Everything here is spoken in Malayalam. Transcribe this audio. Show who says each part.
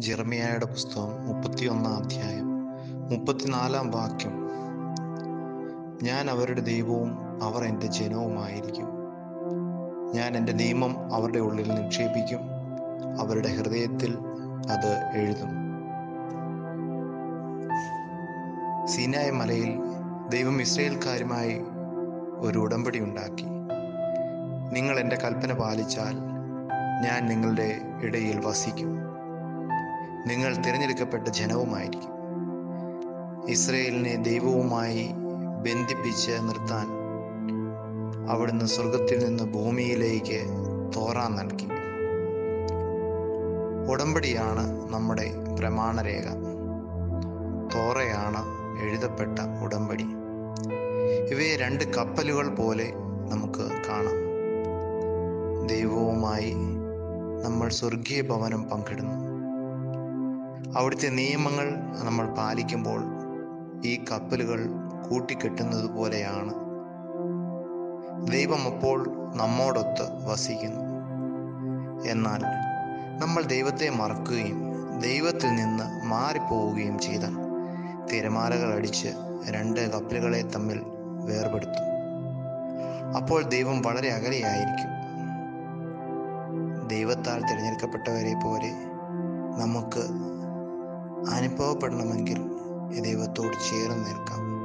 Speaker 1: ജെറമിയായുടെ പുസ്തകം മുപ്പത്തിയൊന്നാം അധ്യായം മുപ്പത്തിനാലാം വാക്യം ഞാൻ അവരുടെ ദൈവവും അവർ എൻ്റെ ജനവുമായിരിക്കും ഞാൻ എൻ്റെ നിയമം അവരുടെ ഉള്ളിൽ നിക്ഷേപിക്കും അവരുടെ ഹൃദയത്തിൽ അത് എഴുതും സീനായ മലയിൽ ദൈവം ഇസ്രയേൽക്കാരുമായി ഒരു ഉടമ്പടി ഉണ്ടാക്കി നിങ്ങൾ എൻ്റെ കൽപ്പന പാലിച്ചാൽ ഞാൻ നിങ്ങളുടെ ഇടയിൽ വസിക്കും നിങ്ങൾ തിരഞ്ഞെടുക്കപ്പെട്ട ജനവുമായിരിക്കും ഇസ്രയേലിനെ ദൈവവുമായി ബന്ധിപ്പിച്ച് നിർത്താൻ അവിടുന്ന് സ്വർഗത്തിൽ നിന്ന് ഭൂമിയിലേക്ക് തോറാൻ നൽകി ഉടമ്പടിയാണ് നമ്മുടെ പ്രമാണരേഖ തോറയാണ് എഴുതപ്പെട്ട ഉടമ്പടി ഇവയെ രണ്ട് കപ്പലുകൾ പോലെ നമുക്ക് കാണാം ദൈവവുമായി നമ്മൾ സ്വർഗീയ ഭവനം പങ്കിടുന്നു അവിടുത്തെ നിയമങ്ങൾ നമ്മൾ പാലിക്കുമ്പോൾ ഈ കപ്പലുകൾ കൂട്ടിക്കെട്ടുന്നത് പോലെയാണ് ദൈവം അപ്പോൾ നമ്മോടൊത്ത് വസിക്കുന്നു എന്നാൽ നമ്മൾ ദൈവത്തെ മറക്കുകയും ദൈവത്തിൽ നിന്ന് മാറിപ്പോവുകയും ചെയ്താൽ തിരമാലകൾ അടിച്ച് രണ്ട് കപ്പലുകളെ തമ്മിൽ വേർപെടുത്തും അപ്പോൾ ദൈവം വളരെ അകലെയായിരിക്കും ദൈവത്താൽ തിരഞ്ഞെടുക്കപ്പെട്ടവരെ പോലെ നമുക്ക് അനുഭവപ്പെടണമെങ്കിൽ ദൈവത്തോട് ചേർന്ന് നിൽക്കാം